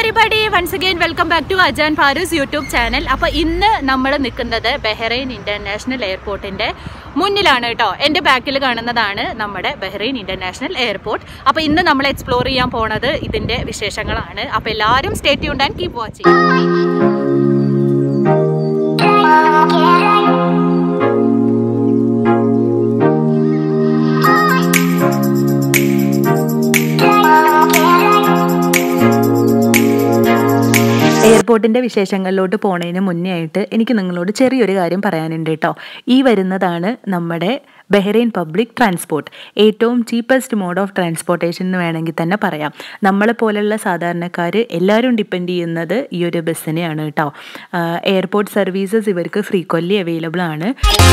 Everybody once again welcome back to അജാൻ ഫാരൂസ് YouTube channel അപ്പോൾ ഇന്ന് നമ്മൾ നിൽക്കുന്നത് ബഹ്റൈൻ ഇന്റർനാഷണൽ എയർപോർട്ടിന്റെ മുന്നിലാണ് കേട്ടോ എൻ്റെ ബാക്കിൽ കാണുന്നതാണ് നമ്മുടെ ബഹ്റൈൻ ഇന്റർനാഷണൽ എയർപോർട്ട് അപ്പോൾ ഇന്ന് നമ്മൾ എക്സ്പ്ലോർ ചെയ്യാൻ പോണത് ഇതിന്റെ വിശേഷങ്ങളാണ് അപ്പോൾ എല്ലാവരും stay tuned and keep watching എയർപോർട്ടിൻ്റെ വിശേഷങ്ങളിലോട്ട് പോണതിന് മുന്നേ ആയിട്ട് എനിക്ക് നിങ്ങളോട് ചെറിയൊരു കാര്യം പറയാനുണ്ട് കേട്ടോ ഈ വരുന്നതാണ് നമ്മുടെ ബഹ്റൈൻ പബ്ലിക് ട്രാൻസ്പോർട്ട് ഏറ്റവും ചീപ്പസ്റ്റ് മോഡ് ഓഫ് ട്രാൻസ്പോർട്ടേഷൻ എന്ന് വേണമെങ്കിൽ തന്നെ പറയാം നമ്മളെ പോലുള്ള സാധാരണക്കാർ എല്ലാവരും ഡിപ്പെൻഡ് ചെയ്യുന്നത് ഈ ഒരു ബസ്സിനെയാണ് കേട്ടോ എയർപോർട്ട് സർവീസസ് ഇവർക്ക് ഫ്രീക്വൻലി അവൈലബിൾ ആണ്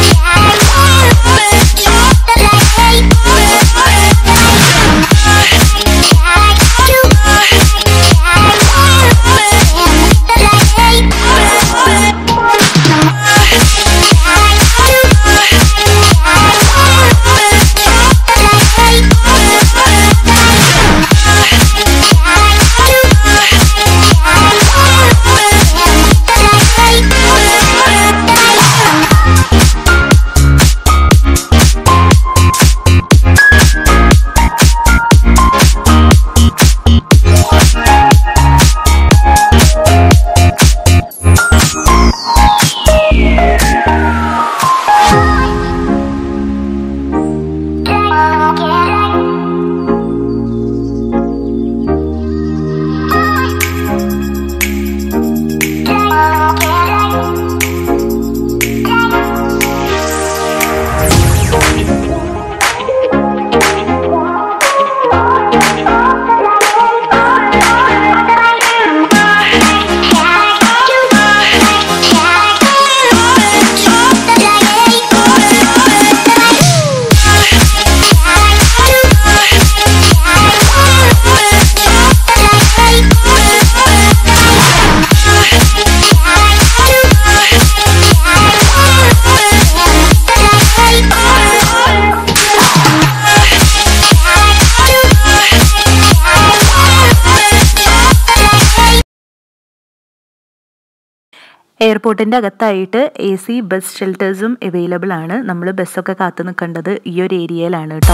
എയർപോർട്ടിൻ്റെ അകത്തായിട്ട് എ സി ബസ് ഷെൽട്ടേഴ്സും അവൈലബിൾ ആണ് നമ്മൾ ബസ്സൊക്കെ കാത്തു നിൽക്കേണ്ടത് ഈ ഒരു ഏരിയയിലാണ് കേട്ടോ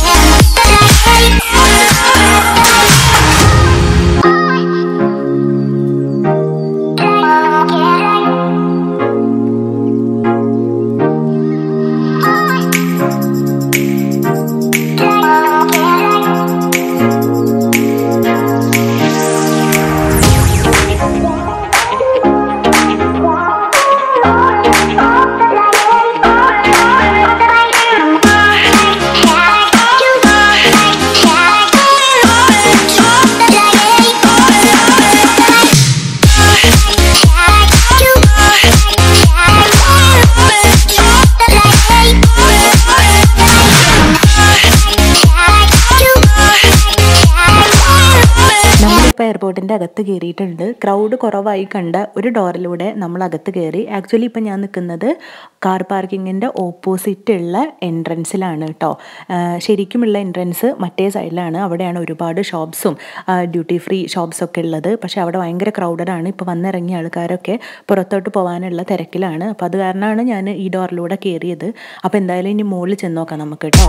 നമ്മളിപ്പോൾ എയർപോർട്ടിൻ്റെ അകത്ത് കയറിയിട്ടുണ്ട് ക്രൗഡ് കുറവായി കണ്ട ഒരു ഡോറിലൂടെ നമ്മൾ അകത്ത് കയറി ആക്ച്വലി ഇപ്പം ഞാൻ നിൽക്കുന്നത് കാർ പാർക്കിങ്ങിൻ്റെ ഓപ്പോസിറ്റ് ഉള്ള എൻട്രൻസിലാണ് കേട്ടോ ശരിക്കുമുള്ള എൻട്രൻസ് മറ്റേ സൈഡിലാണ് അവിടെയാണ് ഒരുപാട് ഷോപ്സും ഡ്യൂട്ടി ഫ്രീ ഷോപ്സൊക്കെ ഉള്ളത് പക്ഷേ അവിടെ ഭയങ്കര ക്രൗഡഡ് ആണ് ഇപ്പോൾ വന്നിറങ്ങിയ ആൾക്കാരൊക്കെ പുറത്തോട്ട് പോകാനുള്ള തിരക്കിലാണ് അപ്പോൾ അത് കാരണമാണ് ഞാൻ ഈ ഡോറിലൂടെ കയറിയത് അപ്പോൾ എന്തായാലും ഇനി മുകളിൽ ചെന്ന് നോക്കാം നമുക്ക് കേട്ടോ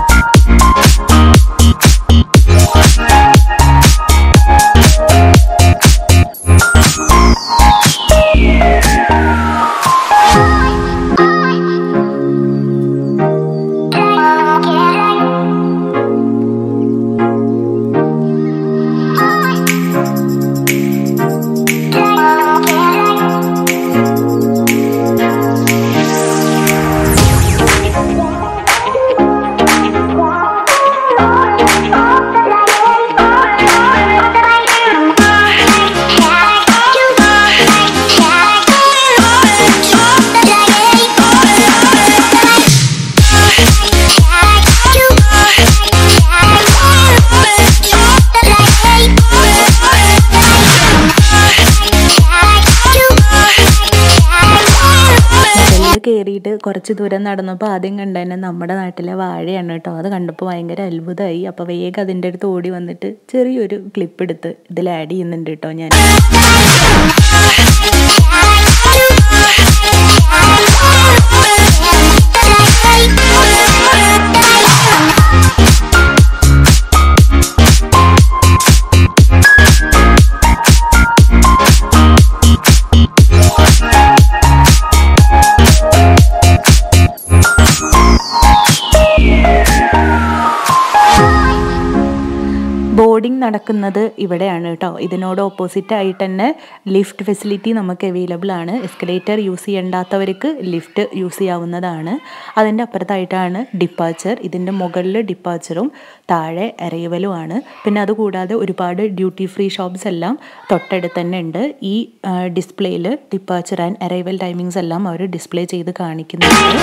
Thank you. കുറച്ച് ദൂരം നടന്നപ്പോൾ ആദ്യം കണ്ടതന്നെ നമ്മുടെ നാട്ടിലെ വാഴയാണ് കേട്ടോ അത് കണ്ടപ്പോൾ ഭയങ്കര അത്ഭുതമായി അപ്പോൾ വേഗം അതിൻ്റെ അടുത്ത് ഓടി വന്നിട്ട് ചെറിയൊരു ക്ലിപ്പ് എടുത്ത് ഇതിൽ ആഡ് ചെയ്യുന്നുണ്ട് കേട്ടോ ഞാൻ ബോർഡിംഗ് നടക്കുന്നത് ഇവിടെയാണ് കേട്ടോ ഇതിനോട് ഓപ്പോസിറ്റ് ആയിട്ട് തന്നെ ലിഫ്റ്റ് ഫെസിലിറ്റി നമുക്ക് അവൈലബിൾ ആണ് എസ്കലേറ്റർ യൂസ് ചെയ്യേണ്ടാത്തവർക്ക് ലിഫ്റ്റ് യൂസ് ചെയ്യാവുന്നതാണ് അതിൻ്റെ അപ്പുറത്തായിട്ടാണ് ഡിപ്പാച്ചർ ഇതിൻ്റെ മുകളിൽ ഡിപ്പാച്ചറും താഴെ അറൈവലും ആണ് പിന്നെ അതുകൂടാതെ ഒരുപാട് ഡ്യൂട്ടി ഫ്രീ ഷോപ്സ് എല്ലാം തൊട്ടടുത്ത് തന്നെ ഉണ്ട് ഈ ഡിസ്പ്ലേയിൽ ഡിപ്പാച്ചർ ആൻഡ് അറൈവൽ ടൈമിങ്സ് എല്ലാം അവർ ഡിസ്പ്ലേ ചെയ്ത് കാണിക്കുന്നുണ്ട്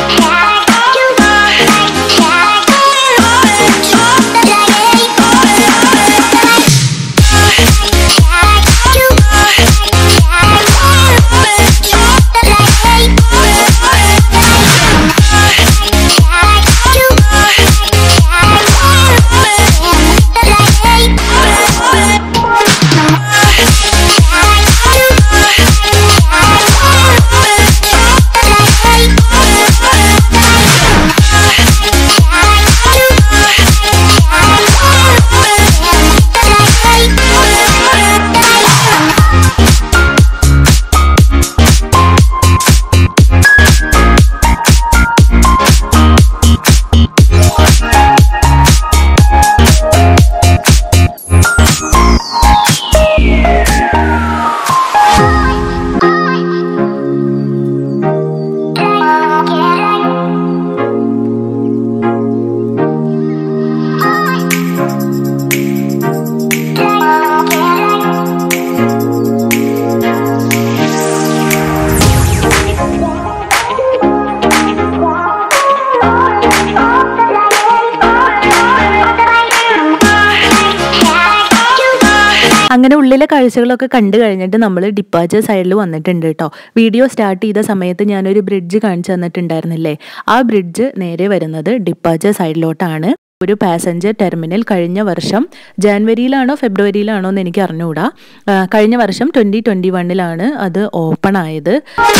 അങ്ങനെ ഉള്ളിലെ കാഴ്ചകളൊക്കെ കണ്ടു കഴിഞ്ഞിട്ട് നമ്മൾ ഡിപ്പാച്ചർ സൈഡിൽ വന്നിട്ടുണ്ട് കേട്ടോ വീഡിയോ സ്റ്റാർട്ട് ചെയ്ത സമയത്ത് ഞാനൊരു ബ്രിഡ്ജ് കാണിച്ചു തന്നിട്ടുണ്ടായിരുന്നില്ലേ ആ ബ്രിഡ്ജ് നേരെ വരുന്നത് ഡിപ്പാച്ചർ സൈഡിലോട്ടാണ് ഒരു പാസഞ്ചർ ടെർമിനൽ കഴിഞ്ഞ വർഷം ജാനുവരിയിലാണോ ഫെബ്രുവരിയിലാണോ എന്ന് എനിക്ക് അറിഞ്ഞുകൂടാ ആ, കഴിഞ്ഞ വർഷം ട്വൻറ്റി ട്വൻറ്റി വണ്ണിലാണ് അത് ഓപ്പൺ ആയത്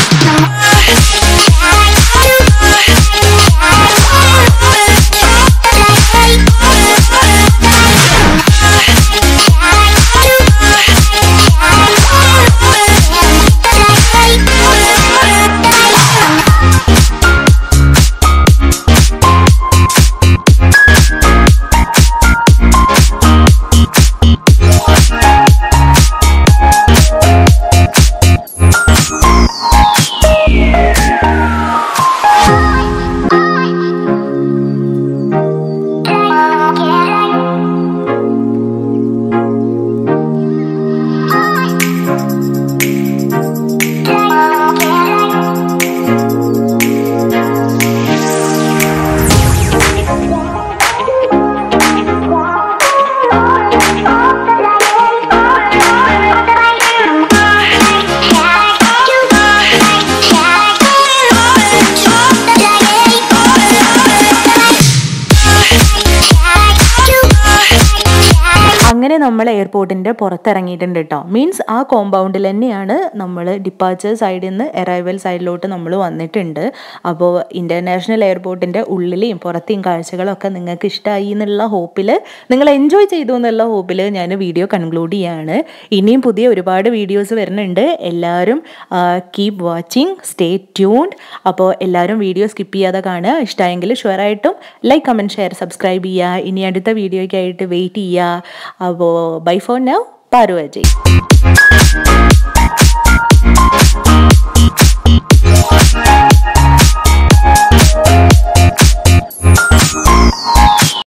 അങ്ങനെ നമ്മൾ എയർപോർട്ടിൻ്റെ പുറത്തിറങ്ങിയിട്ടുണ്ട് കേട്ടോ മീൻസ് ആ കോമ്പൗണ്ടിൽ തന്നെയാണ് നമ്മൾ ഡിപ്പാച്ചർ സൈഡിൽ നിന്ന് അറൈവൽ സൈഡിലോട്ട് നമ്മൾ വന്നിട്ടുണ്ട് അപ്പോൾ ഇൻ്റർനാഷണൽ എയർപോർട്ടിൻ്റെ ഉള്ളിലെയും പുറത്തെയും കാഴ്ചകളൊക്കെ നിങ്ങൾക്ക് ഇഷ്ടമായി എന്നുള്ള ഹോപ്പിൽ നിങ്ങൾ എൻജോയ് ചെയ്തു എന്നുള്ള ഹോപ്പിൽ ഞാൻ വീഡിയോ കൺക്ലൂഡ് ചെയ്യാണ് ഇനിയും പുതിയ ഒരുപാട് വീഡിയോസ് വരുന്നുണ്ട് എല്ലാവരും കീപ് വാച്ചിങ് സ്റ്റേ ട്യൂൺഡ് അപ്പോൾ എല്ലാവരും വീഡിയോ സ്കിപ്പ് ചെയ്യാതെ കാണുക ഇഷ്ടമായെങ്കിൽ ഷുവറായിട്ടും ലൈക്ക് കമൻറ്റ് ഷെയർ സബ്സ്ക്രൈബ് ചെയ്യുക ഇനി അടുത്ത വീഡിയോയ്ക്കായിട്ട് വെയിറ്റ് ചെയ്യുക അപ്പോൾ bye for now Paru Ajay